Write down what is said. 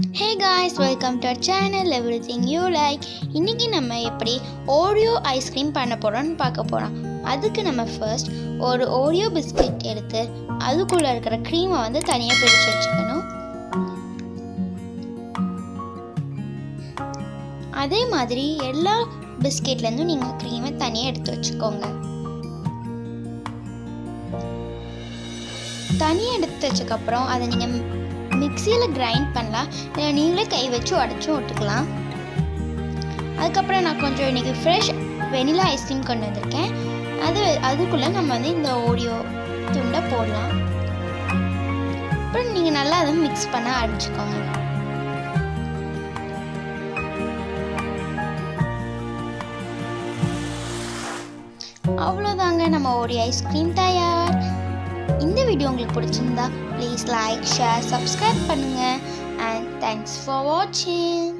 hey guys welcome to our channel everything you like இன்றைக்கி நம்ம எப்படி Oreo ice cream பண்ண போகிறோம்னு பார்க்க போகிறோம் அதுக்கு நம்ம ஃபர்ஸ்ட் ஒரு ஓரியோ பிஸ்கட் எடுத்து அதுக்குள்ளே இருக்கிற க்ரீமை வந்து தனியாக பிரித்து வச்சுக்கணும் அதே மாதிரி எல்லா பிஸ்கெட்லேருந்தும் நீங்கள் க்ரீமை தனியாக எடுத்து வச்சுக்கோங்க தனியாக எடுத்து வச்சக்கப்புறம் அதை நீங்கள் மிக்சியில் கிரைண்ட் பண்ணலாம் இல்லை நீங்களே கை வச்சு உடச்சும் விட்டுக்கலாம் அதுக்கப்புறம் நான் கொஞ்சம் இன்றைக்கி ஃப்ரெஷ் வெனிலா ஐஸ்கிரீம் கொண்டு வந்திருக்கேன் அது அதுக்குள்ளே நம்ம வந்து இந்த ஓரியோ துண்டை போடலாம் அப்புறம் நீங்கள் நல்லா அதை மிக்ஸ் பண்ண ஆரம்பிச்சுக்கோங்க அவ்வளோதாங்க நம்ம ஓரியோ ஐஸ்கிரீம் தயார் இந்த வீடியோ உங்களுக்கு பிடிச்சிருந்தா ப்ளீஸ் லைக் ஷேர் சப்ஸ்கிரைப் பண்ணுங்கள் அண்ட் தேங்க்ஸ் ஃபார் வாட்சிங்